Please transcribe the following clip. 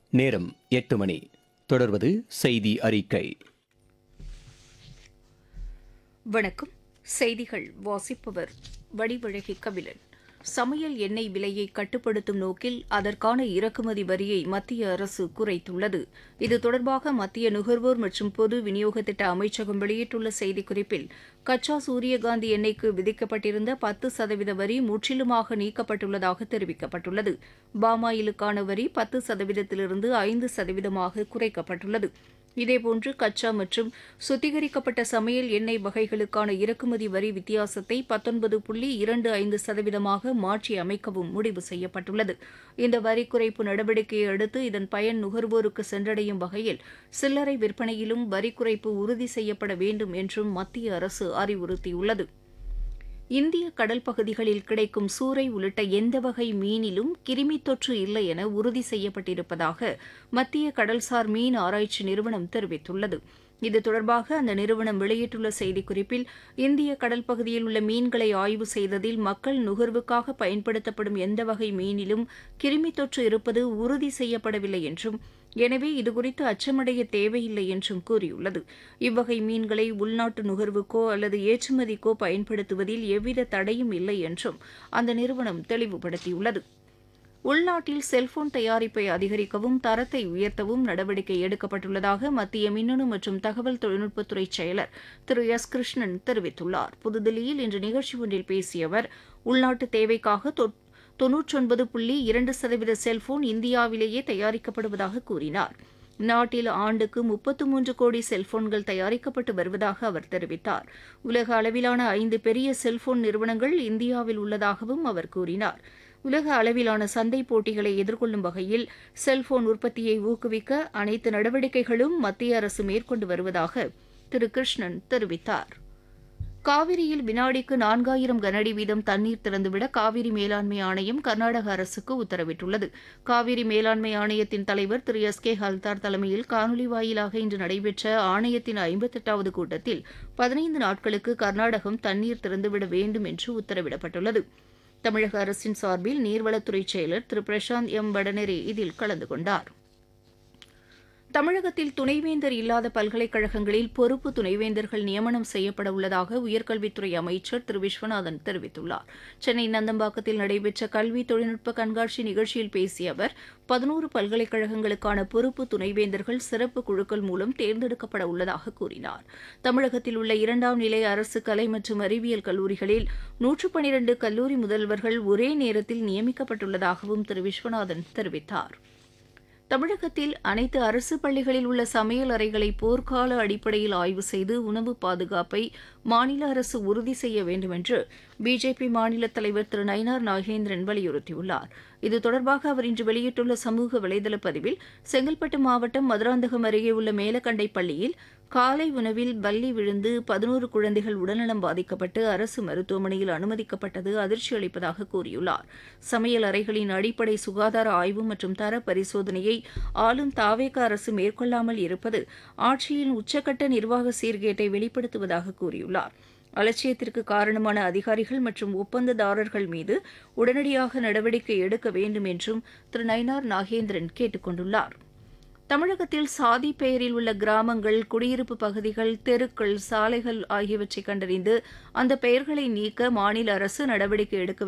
நேரம் எட்டு மணி தொடர்வது செய்தி அறிக்கை வணக்கம் செய்திகள் வாசிப்பவர் வடிவழகி கபிலன் சமையல் எண்ணெய் விலையை கட்டுப்படுத்தும் நோக்கில் அதற்கான இறக்குமதி வரியை மத்திய அரசு குறைத்துள்ளது இது தொடர்பாக மத்திய நுகர்வோர் மற்றும் பொது விநியோக திட்ட அமைச்சகம் வெளியிட்டுள்ள செய்திக்குறிப்பில் கச்சா சூரியகாந்தி எண்ணெய்க்கு விதிக்கப்பட்டிருந்த பத்து சதவீத வரி முற்றிலுமாக நீக்கப்பட்டுள்ளதாக தெரிவிக்கப்பட்டுள்ளது பாமாயிலுக்கான வரி பத்து சதவீதத்திலிருந்து ஐந்து சதவீதமாக குறைக்கப்பட்டுள்ளது இதேபோன்று கச்சா மற்றும் சுத்திகரிக்கப்பட்ட சமையல் எண்ணெய் வகைகளுக்கான இறக்குமதி வரி வித்தியாசத்தை பத்தொன்பது புள்ளி இரண்டு ஐந்து சதவீதமாக மாற்றி அமைக்கவும் முடிவு செய்யப்பட்டுள்ளது இந்த வரி குறைப்பு நடவடிக்கையை அடுத்து இதன் பயன் நுகர்வோருக்கு சென்றடையும் வகையில் சில்லறை விற்பனையிலும் வரி குறைப்பு உறுதி செய்யப்பட வேண்டும் என்றும் மத்திய அரசு அறிவுறுத்தியுள்ளது இந்திய கடல் பகுதிகளில் கிடைக்கும் சூறை உள்ளிட்ட எந்த வகை மீனிலும் கிருமித் தொற்று இல்லை என உறுதி செய்யப்பட்டிருப்பதாக மத்திய கடல்சார் மீன் ஆராய்ச்சி நிறுவனம் தெரிவித்துள்ளது இது தொடர்பாக அந்த நிறுவனம் வெளியிட்டுள்ள செய்திக்குறிப்பில் இந்திய கடல் பகுதியில் உள்ள மீன்களை ஆய்வு செய்ததில் மக்கள் நுகர்வுக்காக பயன்படுத்தப்படும் எந்த வகை மீனிலும் கிருமித் தொற்று இருப்பது உறுதி செய்யப்படவில்லை என்றும் எனவே இதுகுறித்து அச்சமடைய தேவையில்லை என்றும் கூறியுள்ளது இவ்வகை மீன்களை உள்நாட்டு நுகர்வுக்கோ அல்லது ஏற்றுமதிக்கோ பயன்படுத்துவதில் எவ்வித தடையும் இல்லை என்றும் அந்த நிறுவனம் தெளிவுபடுத்தியுள்ளது உள்நாட்டில் செல்போன் தயாரிப்பை அதிகரிக்கவும் தரத்தை உயர்த்தவும் நடவடிக்கை எடுக்கப்பட்டுள்ளதாக மத்திய மின்னணு மற்றும் தகவல் தொழில்நுட்பத்துறை செயலர் திரு எஸ் கிருஷ்ணன் தெரிவித்துள்ளார் புதுதில்லியில் இன்று நிகழ்ச்சி ஒன்றில் பேசிய அவர் உள்நாட்டு தேவைக்காக தொன்னூற்றொன்பது புள்ளி இரண்டு சதவீத செல்போன் இந்தியாவிலேயே தயாரிக்கப்படுவதாக கூறினார் நாட்டில் ஆண்டுக்கு முப்பத்து மூன்று கோடி செல்போன்கள் தயாரிக்கப்பட்டு வருவதாக அவர் தெரிவித்தார் உலக அளவிலான ஐந்து பெரிய செல்போன் நிறுவனங்கள் இந்தியாவில் உள்ளதாகவும் அவர் கூறினார் உலக அளவிலான சந்தை போட்டிகளை எதிர்கொள்ளும் வகையில் செல்போன் உற்பத்தியை ஊக்குவிக்க அனைத்து நடவடிக்கைகளும் மத்திய அரசு மேற்கொண்டு வருவதாக திரு கிருஷ்ணன் தெரிவித்தார் காவிரியில் வினாடிக்கு நான்காயிரம் கனஅடி வீதம் தண்ணீர் திறந்துவிட காவிரி மேலாண்மை ஆணையம் கர்நாடக அரசுக்கு உத்தரவிட்டுள்ளது காவிரி மேலாண்மை ஆணையத்தின் தலைவர் திரு எஸ் கே ஹல்தார் தலைமையில் காணொலி வாயிலாக இன்று நடைபெற்ற ஆணையத்தின் ஐம்பத்தெட்டாவது கூட்டத்தில் பதினைந்து நாட்களுக்கு கர்நாடகம் தண்ணீர் திறந்துவிட வேண்டும் என்று உத்தரவிடப்பட்டுள்ளது தமிழக அரசின் சார்பில் நீர்வளத்துறை செயலர் திரு பிரசாந்த் எம் வடநேரே இதில் கலந்து கொண்டார் தமிழகத்தில் துணைவேந்தர் இல்லாத பல்கலைக்கழகங்களில் பொறுப்பு துணைவேந்தர்கள் நியமனம் செய்யப்பட உள்ளதாக உயர்கல்வித்துறை அமைச்சர் திரு விஸ்வநாதன் தெரிவித்துள்ளார் சென்னை நந்தம்பாக்கத்தில் நடைபெற்ற கல்வி தொழில்நுட்ப கண்காட்சி நிகழ்ச்சியில் பேசிய அவர் பதினோரு பல்கலைக்கழகங்களுக்கான பொறுப்பு துணைவேந்தர்கள் சிறப்பு குழுக்கள் மூலம் தேர்ந்தெடுக்கப்பட உள்ளதாக கூறினார் தமிழகத்தில் உள்ள இரண்டாம் நிலை அரசு கலை மற்றும் அறிவியல் கல்லூரிகளில் நூற்று பனிரண்டு கல்லூரி முதல்வர்கள் ஒரே நேரத்தில் நியமிக்கப்பட்டுள்ளதாகவும் திரு விஸ்வநாதன் தெரிவித்தார் தமிழகத்தில் அனைத்து அரசு பள்ளிகளில் உள்ள சமையல் அறைகளை போர்க்கால அடிப்படையில் ஆய்வு செய்து உணவு பாதுகாப்பை மாநில அரசு உறுதி செய்ய வேண்டும் என்று பிஜேபி மாநில தலைவர் திரு நயினார் நாகேந்திரன் வலியுறுத்தியுள்ளார் இது தொடர்பாக அவர் இன்று வெளியிட்டுள்ள சமூக வலைதள பதிவில் செங்கல்பட்டு மாவட்டம் மதுராந்தகம் அருகே உள்ள மேலக்கண்டை பள்ளியில் காலை உணவில் பல்லி விழுந்து பதினோரு குழந்தைகள் உடல்நலம் பாதிக்கப்பட்டு அரசு மருத்துவமனையில் அனுமதிக்கப்பட்டது அதிர்ச்சி அளிப்பதாக கூறியுள்ளார் சமையல் அறைகளின் அடிப்படை சுகாதார ஆய்வு மற்றும் தர பரிசோதனையை ஆளும் தாவேக அரசு மேற்கொள்ளாமல் இருப்பது ஆட்சியின் உச்சக்கட்ட நிர்வாக சீர்கேட்டை வெளிப்படுத்துவதாக கூறியுள்ளார் அலட்சியத்திற்கு காரணமான அதிகாரிகள் மற்றும் ஒப்பந்ததாரர்கள் மீது உடனடியாக நடவடிக்கை எடுக்க வேண்டும் என்றும் திரு நயினார் நாகேந்திரன் கேட்டுக் கொண்டுள்ளார் தமிழகத்தில் சாதி பெயரில் உள்ள கிராமங்கள் குடியிருப்பு பகுதிகள் தெருக்கள் சாலைகள் ஆகியவற்றை கண்டறிந்து அந்த பெயர்களை நீக்க மாநில அரசு நடவடிக்கை எடுக்க